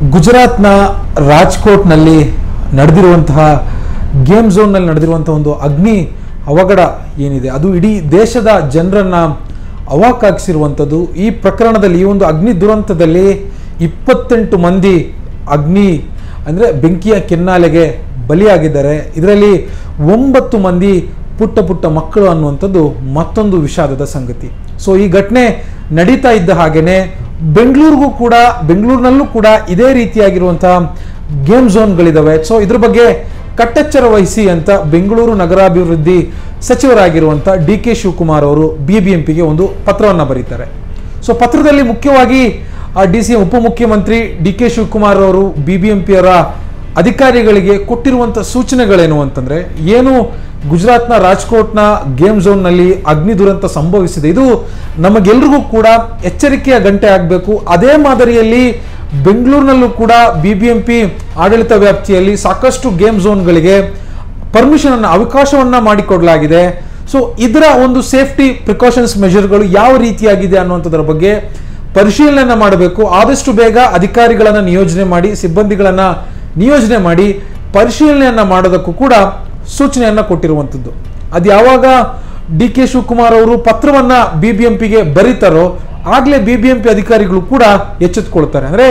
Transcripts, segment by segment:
ಗುಜರಾತ್ನ ರಾಜ್ಕೋಟ್ನಲ್ಲಿ ನಡೆದಿರುವಂತಹ ಗೇಮ್ ಝೋನ್ನಲ್ಲಿ ನಡೆದಿರುವಂತಹ ಒಂದು ಅಗ್ನಿ ಅವಘಡ ಏನಿದೆ ಅದು ಇಡೀ ದೇಶದ ಜನರನ್ನ ಅವಾಕಾಗಿಸಿರುವಂಥದ್ದು ಈ ಪ್ರಕರಣದಲ್ಲಿ ಈ ಒಂದು ಅಗ್ನಿ ದುರಂತದಲ್ಲಿ ಇಪ್ಪತ್ತೆಂಟು ಮಂದಿ ಅಗ್ನಿ ಅಂದರೆ ಬೆಂಕಿಯ ಕೆನ್ನಾಲೆಗೆ ಬಲಿಯಾಗಿದ್ದಾರೆ ಇದರಲ್ಲಿ ಒಂಬತ್ತು ಮಂದಿ ಪುಟ್ಟ ಪುಟ್ಟ ಮಕ್ಕಳು ಅನ್ನುವಂಥದ್ದು ಮತ್ತೊಂದು ವಿಷಾದದ ಸಂಗತಿ ಸೊ ಈ ಘಟನೆ ನಡೀತಾ ಇದ್ದ ಹಾಗೇನೆ ಬೆಂಗಳೂರಿಗೂ ಕೂಡ ಬೆಂಗಳೂರಿನಲ್ಲೂ ಕೂಡ ಇದೇ ರೀತಿಯಾಗಿರುವಂತಹ ಗೇಮ್ ಝೋನ್ಗಳಿದಾವೆ ಸೊ ಇದ್ರ ಬಗ್ಗೆ ಕಟ್ಟೆಚ್ಚರ ವಹಿಸಿ ಅಂತ ಬೆಂಗಳೂರು ನಗರಾಭಿವೃದ್ಧಿ ಸಚಿವರಾಗಿರುವಂಥ ಡಿ ಕೆ ಶಿವಕುಮಾರ್ ಅವರು ಬಿ ಬಿ ಎಂ ಪಿಗೆ ಒಂದು ಪತ್ರವನ್ನು ಬರೀತಾರೆ ಸೊ ಪತ್ರದಲ್ಲಿ ಮುಖ್ಯವಾಗಿ ಡಿ ಸಿ ಉಪಮುಖ್ಯಮಂತ್ರಿ ಡಿ ಕೆ ಶಿವಕುಮಾರ್ ಅವರು ಬಿ ಬಿ ಎಂ ಪಿಯವರ ಅಧಿಕಾರಿಗಳಿಗೆ ಕೊಟ್ಟಿರುವಂಥ ಸೂಚನೆಗಳೇನು ಅಂತಂದ್ರೆ ಏನು ಗುಜರಾತ್ನ ರಾಜ್ಕೋಟ್ನ ಗೇಮ್ ಝೋನ್ನಲ್ಲಿ ಅಗ್ನಿ ದುರಂತ ಸಂಭವಿಸಿದೆ ಇದು ನಮಗೆಲ್ರಿಗೂ ಕೂಡ ಎಚ್ಚರಿಕೆಯ ಗಂಟೆ ಆಗಬೇಕು ಅದೇ ಮಾದರಿಯಲ್ಲಿ ಬೆಂಗಳೂರಿನಲ್ಲೂ ಕೂಡ ಬಿ ಬಿ ಎಂ ಪಿ ಆಡಳಿತ ವ್ಯಾಪ್ತಿಯಲ್ಲಿ ಸಾಕಷ್ಟು ಗೇಮ್ ಝೋನ್ಗಳಿಗೆ ಪರ್ಮಿಷನ್ ಅನ್ನು ಅವಕಾಶವನ್ನ ಮಾಡಿಕೊಡಲಾಗಿದೆ ಸೊ ಇದರ ಒಂದು ಸೇಫ್ಟಿ ಪ್ರಿಕಾಷನ್ಸ್ ಮೆಷರ್ಗಳು ಯಾವ ರೀತಿಯಾಗಿದೆ ಅನ್ನುವಂಥದ್ರ ಬಗ್ಗೆ ಪರಿಶೀಲನೆ ಮಾಡಬೇಕು ಆದಷ್ಟು ಬೇಗ ಅಧಿಕಾರಿಗಳನ್ನ ನಿಯೋಜನೆ ಮಾಡಿ ಸಿಬ್ಬಂದಿಗಳನ್ನ ನಿಯೋಜನೆ ಮಾಡಿ ಪರಿಶೀಲನೆಯನ್ನ ಮಾಡೋದಕ್ಕೂ ಕೂಡ ಸೂಚನೆಯನ್ನ ಕೊಟ್ಟಿರುವಂಥದ್ದು ಅದು ಯಾವಾಗ ಡಿ ಕೆ ಶಿವಕುಮಾರ್ ಅವರು ಪತ್ರವನ್ನ ಬಿ ಬಿ ಎಂ ಪಿಗೆ ಬರೀತಾರೋ ಆಗ್ಲೇ ಬಿ ಬಿ ಎಂ ಪಿ ಅಧಿಕಾರಿಗಳು ಕೂಡ ಎಚ್ಚೆತ್ತುಕೊಳ್ತಾರೆ ಅಂದ್ರೆ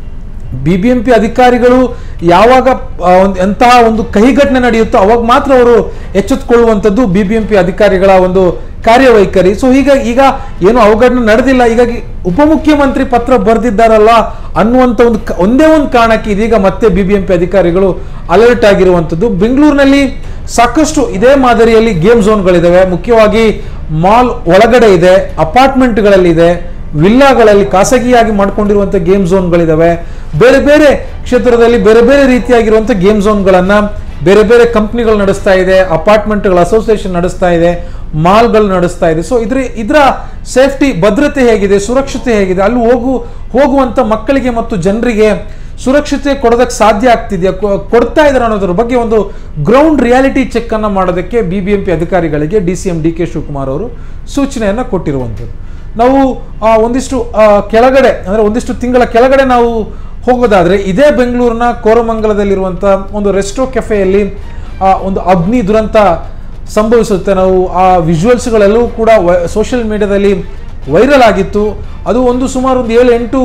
ಬಿ ಬಿ ಎಂ ಪಿ ಅಧಿಕಾರಿಗಳು ಯಾವಾಗ ಆ, ಒಂದ್ ಎಂತಹ ಒಂದು ಕಹಿ ಘಟನೆ ನಡೆಯುತ್ತೋ ಅವಾಗ ಮಾತ್ರ ಅವರು ಎಚ್ಚೆತ್ತುಕೊಳ್ಳುವಂಥದ್ದು ಬಿ ಬಿ ಎಂ ಪಿ ಅಧಿಕಾರಿಗಳ ಒಂದು ಕಾರ್ಯವೈಖರಿ ಸೊ ಈಗ ಈಗ ಏನು ಅವಘಡನೆ ನಡೆದಿಲ್ಲ ಹೀಗಾಗಿ ಉಪಮುಖ್ಯಮಂತ್ರಿ ಪತ್ರ ಬರೆದಿದ್ದಾರಲ್ಲ ಅನ್ನುವಂಥ ಒಂದು ಕ- ಒಂದೇ ಒಂದು ಕಾರಣಕ್ಕೆ ಇದೀಗ ಮತ್ತೆ ಬಿ ಬಿ ಎಂ ಪಿ ಅಧಿಕಾರಿಗಳು ಅಲರ್ಟ್ ಆಗಿರುವಂಥದ್ದು ಬೆಂಗಳೂರಿನಲ್ಲಿ ಸಾಕಷ್ಟು ಇದೇ ಮಾದರಿಯಲ್ಲಿ ಗೇಮ್ ಝೋನ್ಗಳಿದಾವೆ ಮುಖ್ಯವಾಗಿ ಮಾಲ್ ಒಳಗಡೆ ಇದೆ ಅಪಾರ್ಟ್ಮೆಂಟ್ಗಳಲ್ಲಿ ಇದೆ ವಿಲ್ಲಾಗಳಲ್ಲಿ ಖಾಸಗಿಯಾಗಿ ಮಾಡ್ಕೊಂಡಿರುವಂಥ ಗೇಮ್ ಝೋನ್ಗಳಿದಾವೆ ಬೇರೆ ಬೇರೆ ಕ್ಷೇತ್ರದಲ್ಲಿ ಬೇರೆ ಬೇರೆ ರೀತಿಯಾಗಿರುವಂಥ ಗೇಮ್ ಝೋನ್ಗಳನ್ನ ಬೇರೆ ಬೇರೆ ಕಂಪ್ನಿಗಳು ನಡೆಸ್ತಾ ಇದೆ ಅಪಾರ್ಟ್ಮೆಂಟ್ಗಳ ಅಸೋಸಿಯೇಷನ್ ನಡೆಸ್ತಾ ಇದೆ ಮಾಲ್ಗಳು ನಡೆಸ್ತಾ ಇದೆ ಸೊ ಇದ್ರ ಇದರ ಸೇಫ್ಟಿ ಭದ್ರತೆ ಹೇಗಿದೆ ಸುರಕ್ಷತೆ ಹೇಗಿದೆ ಅಲ್ಲಿ ಹೋಗು ಹೋಗುವಂಥ ಮಕ್ಕಳಿಗೆ ಮತ್ತು ಜನರಿಗೆ ಸುರಕ್ಷತೆ ಕೊಡೋದಕ್ಕೆ ಸಾಧ್ಯ ಆಗ್ತಿದೆಯಾ ಕೊ- ಕೊಡ್ತಾ ಇದ್ದಾರೆ ಅನ್ನೋದ್ರ ಬಗ್ಗೆ ಒಂದು ಗ್ರೌಂಡ್ ರಿಯಾಲಿಟಿ ಚೆಕ್ ಅನ್ನ ಮಾಡೋದಕ್ಕೆ ಬಿ ಬಿ ಎಂ ಪಿ ಅಧಿಕಾರಿಗಳಿಗೆ D C M D K Shivakumar ಅವರು ಸೂಚನೆಯನ್ನ ಕೊಟ್ಟಿರುವಂಥದ್ದು ನಾವು ಆ, ಒಂದಿಷ್ಟು ಆ, ಕೆಳಗಡೆ ಅಂದ್ರೆ ಒಂದಿಷ್ಟು ತಿಂಗಳ ಕೆಳಗಡೆ ನಾವು ಹೋಗೋದಾದ್ರೆ ಇದೇ ಬೆಂಗಳೂರಿನ ಕೋರಮಂಗಲದಲ್ಲಿರುವಂಥ ಒಂದು ರೆಸ್ಟೋ ಕೆಫೆಯಲ್ಲಿ ಆ, ಒಂದು ಅಗ್ನಿ ದುರಂತ ಸಂಭವಿಸುತ್ತೆ ನಾವು ಆ ವಿಜುವಲ್ಸ್ಗಳೆಲ್ಲವೂ ಕೂಡ ಸೋಷಿಯಲ್ ಮೀಡಿಯಾದಲ್ಲಿ ವೈರಲ್ ಆಗಿತ್ತು ಅದು ಒಂದು ಸುಮಾರು ಒಂದು ಏಳು ಎಂಟು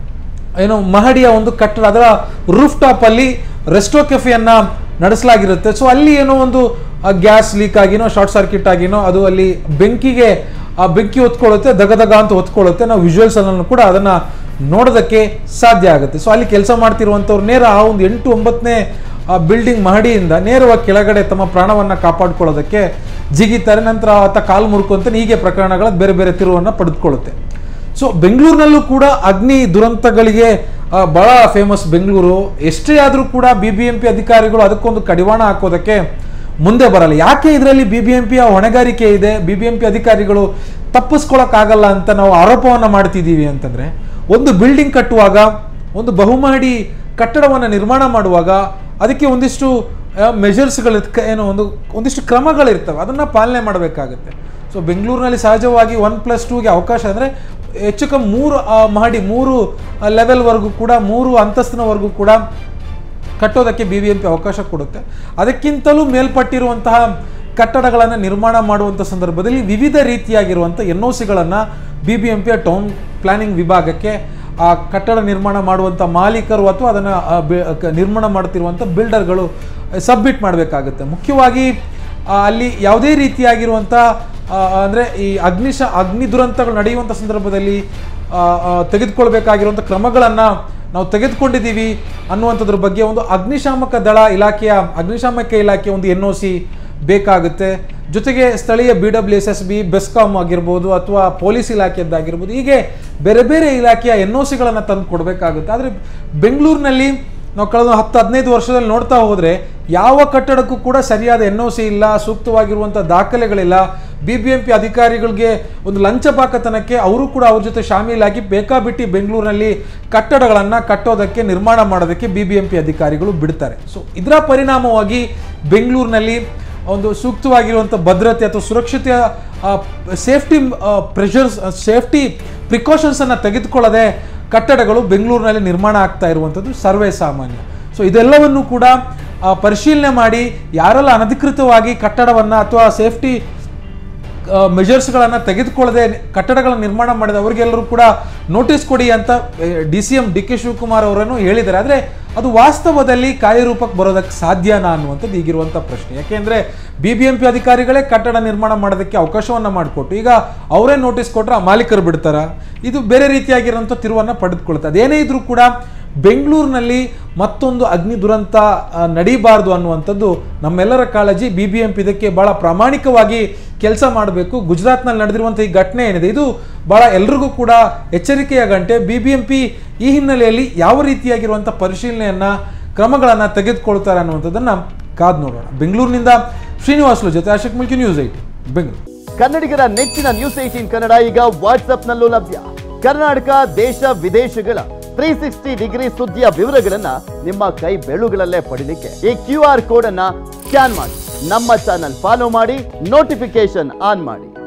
ಏನು ಮಹಡಿಯ ಒಂದು ಕಟ್ಟಡ ಅದರ ರೂಫ್ ಟಾಪ್ ಅಲ್ಲಿ ರೆಸ್ಟೋ ಕೆಫೆಯನ್ನ ನಡೆಸಲಾಗಿರುತ್ತೆ ಸೊ ಅಲ್ಲಿ ಏನೋ ಒಂದು ಗ್ಯಾಸ್ ಲೀಕ್ ಆಗಿನೋ ಶಾರ್ಟ್ ಸರ್ಕ್ಯೂಟ್ ಆಗಿನೋ ಅದು ಅಲ್ಲಿ ಬೆಂಕಿಗೆ ಆ ಬೆಂಕಿ ಹೊತ್ಕೊಳ್ಳುತ್ತೆ ದಗದಗ ಅಂತ ಹೊತ್ಕೊಳ್ಳುತ್ತೆ ನಾವು ವಿಜುವಲ್ಸ್ ಅನ್ನು ಕೂಡ ಅದನ್ನ ನೋಡೋದಕ್ಕೆ ಸಾಧ್ಯ ಆಗುತ್ತೆ ಸೊ ಅಲ್ಲಿ ಕೆಲಸ ಮಾಡ್ತಿರುವಂಥವ್ರು ನೇರ ಆ ಒಂದು ಎಂಟು ಒಂಬತ್ತನೇ ಬಿಲ್ಡಿಂಗ್ ಮಹಡಿಯಿಂದ ನೇರವಾಗಿ ಕೆಳಗಡೆ ತಮ್ಮ ಪ್ರಾಣವನ್ನ ಕಾಪಾಡ್ಕೊಳ್ಳೋದಕ್ಕೆ ಜಿಗಿತಾರೆ ನಂತರ ಆತ ಕಾಲು ಮುರ್ಕೊಂತಾನೆ ಹೀಗೆ ಪ್ರಕರಣಗಳ ಬೇರೆ ಬೇರೆ ತಿರುವನ್ನ ಪಡೆದುಕೊಳ್ಳುತ್ತೆ ಸೊ ಬೆಂಗಳೂರಿನಲ್ಲೂ ಕೂಡ ಅಗ್ನಿ ದುರಂತಗಳಿಗೆ ಆ, ಬಹಳ ಫೇಮಸ್ ಬೆಂಗಳೂರು ಎಷ್ಟೇ ಆದರೂ ಕೂಡ ಬಿ ಬಿ ಎಂ ಪಿ ಅಧಿಕಾರಿಗಳು ಅದಕ್ಕೊಂದು ಕಡಿವಾಣ ಹಾಕೋದಕ್ಕೆ ಮುಂದೆ ಬರಲ್ಲ ಯಾಕೆ ಇದರಲ್ಲಿ ಬಿ ಬಿ ಎಂ ಪಿಯ ಹೊಣೆಗಾರಿಕೆ ಇದೆ ಬಿ ಬಿ ಎಂ ಪಿ ಅಧಿಕಾರಿಗಳು ತಪ್ಪಿಸ್ಕೊಳಕ್ಕಾಗಲ್ಲ ಅಂತ ನಾವು ಆರೋಪವನ್ನು ಮಾಡ್ತಿದ್ದೀವಿ ಅಂತಂದ್ರೆ ಒಂದು ಬಿಲ್ಡಿಂಗ್ ಕಟ್ಟುವಾಗ ಒಂದು ಬಹುಮಹಡಿ ಕಟ್ಟಡವನ್ನು ನಿರ್ಮಾಣ ಮಾಡುವಾಗ ಅದಕ್ಕೆ ಒಂದಿಷ್ಟು ಮೆಜರ್ಸ್ಗಳು ಏನು ಒಂದು ಒಂದಿಷ್ಟು ಕ್ರಮಗಳಿರ್ತವೆ ಅದನ್ನು ಪಾಲನೆ ಮಾಡಬೇಕಾಗುತ್ತೆ ಸೊ ಬೆಂಗಳೂರಿನಲ್ಲಿ ಸಹಜವಾಗಿ ಒನ್ ಪ್ಲಸ್ ಟೂಗೆ ಅವಕಾಶ ಅಂದರೆ ಹೆಚ್ಚು ಕಮ್ಮಿ ಮೂರು ಆ, ಮಹಡಿ ಮೂರು ಲೆವೆಲ್ವರೆಗೂ ಕೂಡ ಮೂರು ಅಂತಸ್ತಿನವರೆಗೂ ಕೂಡ ಕಟ್ಟೋದಕ್ಕೆ ಬಿ ಬಿ ಎಂ ಪಿ ಅವಕಾಶ ಕೊಡುತ್ತೆ ಅದಕ್ಕಿಂತಲೂ ಮೇಲ್ಪಟ್ಟಿರುವಂತಹ ಕಟ್ಟಡಗಳನ್ನು ನಿರ್ಮಾಣ ಮಾಡುವಂಥ ಸಂದರ್ಭದಲ್ಲಿ ವಿವಿಧ ರೀತಿಯಾಗಿರುವಂಥ ಎನ್ ಒ ಸಿಗಳನ್ನು ಬಿ ಬಿ ಎಂ ಪಿಯ ಟೌನ್ ಪ್ಲಾನಿಂಗ್ ವಿಭಾಗಕ್ಕೆ ಆ ಕಟ್ಟಡ ನಿರ್ಮಾಣ ಮಾಡುವಂಥ ಮಾಲೀಕರು ಅಥವಾ ಅದನ್ನು ನಿರ್ಮಾಣ ಮಾಡ್ತಿರುವಂಥ ಬಿಲ್ಡರ್ಗಳು ಸಬ್ಮಿಟ್ ಮಾಡಬೇಕಾಗುತ್ತೆ ಮುಖ್ಯವಾಗಿ ಆ, ಅಲ್ಲಿ ಯಾವುದೇ ರೀತಿಯಾಗಿರುವಂಥ ಅಂದರೆ ಈ ಅಗ್ನಿಶ ಅಗ್ನಿ ದುರಂತಗಳು ನಡೆಯುವಂಥ ಸಂದರ್ಭದಲ್ಲಿ ಆ, ಆ, ತೆಗೆದುಕೊಳ್ಬೇಕಾಗಿರುವಂಥ ಕ್ರಮಗಳನ್ನು ನಾವು ತೆಗೆದುಕೊಂಡಿದ್ದೀವಿ ಅನ್ನುವಂಥದ್ರ ಬಗ್ಗೆ ಒಂದು ಅಗ್ನಿಶಾಮಕ ದಳ ಇಲಾಖೆಯ ಅಗ್ನಿಶಾಮಕ ಇಲಾಖೆ ಒಂದು ಎನ್ ಒ ಸಿ ಬೇಕಾಗುತ್ತೆ ಜೊತೆಗೆ ಸ್ಥಳೀಯ B W S S B BESCOM ಆಗಿರ್ಬೋದು ಅಥವಾ ಪೊಲೀಸ್ ಇಲಾಖೆಯದ್ದಾಗಿರ್ಬೋದು ಹೀಗೆ ಬೇರೆ ಬೇರೆ ಇಲಾಖೆಯ ಎನ್ ಒ ಸಿಗಳನ್ನು ತಂದು ಕೊಡಬೇಕಾಗುತ್ತೆ ಆದರೆ ಬೆಂಗಳೂರಿನಲ್ಲಿ ನಾವು ಕಳೆದ ಹತ್ತು ಹದಿನೈದು ವರ್ಷದಲ್ಲಿ ನೋಡ್ತಾ ಹೋದರೆ ಯಾವ ಕಟ್ಟಡಕ್ಕೂ ಕೂಡ ಸರಿಯಾದ ಎನ್ ಒ ಸಿ ಇಲ್ಲ ಸೂಕ್ತವಾಗಿರುವಂಥ ದಾಖಲೆಗಳಿಲ್ಲ ಬಿ ಬಿ ಎಂ ಪಿ ಅಧಿಕಾರಿಗಳಿಗೆ ಒಂದು ಲಂಚಪಾಕತನಕ್ಕೆ ಅವರು ಕೂಡ ಅವ್ರ ಜೊತೆ ಶಾಮೀಲಾಗಿ ಬೇಕಾಬಿಟ್ಟಿ ಬೆಂಗಳೂರಿನಲ್ಲಿ ಕಟ್ಟಡಗಳನ್ನು ಕಟ್ಟೋದಕ್ಕೆ ನಿರ್ಮಾಣ ಮಾಡೋದಕ್ಕೆ ಬಿ ಬಿ ಎಂ ಪಿ ಅಧಿಕಾರಿಗಳು ಬಿಡ್ತಾರೆ ಸೊ ಇದರ ಪರಿಣಾಮವಾಗಿ ಬೆಂಗಳೂರಿನಲ್ಲಿ ಒಂದು ಸೂಕ್ತವಾಗಿರುವಂಥ ಭದ್ರತೆ ಅಥವಾ ಸುರಕ್ಷತೆಯ ಸೇಫ್ಟಿ ಪ್ರೆಷರ್ಸ್ ಸೇಫ್ಟಿ ಪ್ರಿಕಾಷನ್ಸನ್ನು ತೆಗೆದುಕೊಳ್ಳದೆ ಕಟ್ಟಡಗಳು ಬೆಂಗಳೂರಿನಲ್ಲಿ ನಿರ್ಮಾಣ ಆಗ್ತಾ ಇರುವಂಥದ್ದು ಸರ್ವೇ ಸಾಮಾನ್ಯ ಸೊ ಇದೆಲ್ಲವನ್ನು ಕೂಡ ಆ, ಪರಿಶೀಲನೆ ಮಾಡಿ ಯಾರೆಲ್ಲ ಅನಧಿಕೃತವಾಗಿ ಕಟ್ಟಡವನ್ನು ಅಥವಾ ಸೇಫ್ಟಿ ಮೆಜರ್ಸ್ಗಳನ್ನು ತೆಗೆದುಕೊಳ್ಳದೆ ಕಟ್ಟಡಗಳ ನಿರ್ಮಾಣ ಮಾಡಿದ ಅವರಿಗೆಲ್ಲರೂ ಕೂಡ ನೋಟಿಸ್ ಕೊಡಿ ಅಂತ D C M D K Shivakumar ಅವರನ್ನು ಹೇಳಿದ್ದಾರೆ ಆದರೆ ಅದು ವಾಸ್ತವದಲ್ಲಿ ಕಾರ್ಯರೂಪಕ್ಕೆ ಬರೋದಕ್ಕೆ ಸಾಧ್ಯನಾ ಅನ್ನುವಂಥದ್ದು ಈಗಿರುವಂಥ ಪ್ರಶ್ನೆ ಯಾಕೆಂದರೆ ಬಿ ಬಿ ಎಂ ಪಿ ಅಧಿಕಾರಿಗಳೇ ಕಟ್ಟಡ ನಿರ್ಮಾಣ ಮಾಡೋದಕ್ಕೆ ಅವಕಾಶವನ್ನು ಮಾಡಿಕೊಟ್ಟು ಈಗ ಅವರೇ ನೋಟಿಸ್ ಕೊಟ್ಟರೆ ಆ ಮಾಲೀಕರು ಬಿಡ್ತಾರ ಇದು ಬೇರೆ ರೀತಿಯಾಗಿರೋಂಥ ತಿರುವನ್ನು ಪಡೆದುಕೊಳ್ತದೆ ಅದೇನೇ ಇದ್ರೂ ಕೂಡ ಬೆಂಗಳೂರಿನಲ್ಲಿ ಮತ್ತೊಂದು ಅಗ್ನಿ ದುರಂತ ಆ, ನಡೀಬಾರ್ದು ಅನ್ನುವಂಥದ್ದು ನಮ್ಮೆಲ್ಲರ ಕಾಳಜಿ ಬಿ ಬಿ ಎಂ ಪಿ ಇದಕ್ಕೆ ಭಾಳ ಪ್ರಾಮಾಣಿಕವಾಗಿ ಕೆಲಸ ಮಾಡಬೇಕು ಗುಜರಾತ್ನಲ್ಲಿ ನಡೆದಿರುವಂಥ ಈ ಘಟನೆ ಏನಿದೆ ಇದು ಭಾಳ ಎಲ್ರಿಗೂ ಕೂಡ ಎಚ್ಚರಿಕೆಯ ಗಂಟೆ ಬಿ ಬಿ ಎಂ ಪಿ ಈ ಹಿನ್ನೆಲೆಯಲ್ಲಿ ಯಾವ ರೀತಿಯಾಗಿರುವಂಥ ಪರಿಶೀಲನೆಯನ್ನು ಕ್ರಮಗಳನ್ನು ತೆಗೆದುಕೊಳ್ತಾರೆ ಅನ್ನುವಂಥದ್ದನ್ನು ಕಾದು ನೋಡೋಣ ಬೆಂಗಳೂರಿನಿಂದ ಶ್ರೀನಿವಾಸ್ಲು ಜೊತೆ ಅಶೋಕ್ ಮುಲ್ಕಿ ನ್ಯೂಸ್ ಏಯ್ಟ್ ಬೆಂಗಳೂರು ಕನ್ನಡಿಗರ ನೆಚ್ಚಿನ ನ್ಯೂಸ್ ಏಟೀನ್ ಕನ್ನಡ ಈಗ ವಾಟ್ಸ್ಆಪ್ನಲ್ಲೂ ಲಭ್ಯ ಕರ್ನಾಟಕ ದೇಶ ವಿದೇಶಗಳ ತ್ರೀ ಸಿಕ್ಸ್ಟಿ ಡಿಗ್ರಿ ಸುದ್ದಿಯ ವಿವರಗಳನ್ನ ನಿಮ್ಮ ಕೈ ಬೆಳುಗಳಲ್ಲೇ ಪಡಿಲಿಕ್ಕೆ ಈ ಕ್ಯೂ ಆರ್ ಕೋಡ್ ಅನ್ನ ಸ್ಕ್ಯಾನ್ ಮಾಡಿ ನಮ್ಮ ಚಾನಲ್ ಫಾಲೋ ಮಾಡಿ ನೋಟಿಫಿಕೇಶನ್ ಆನ್ ಮಾಡಿ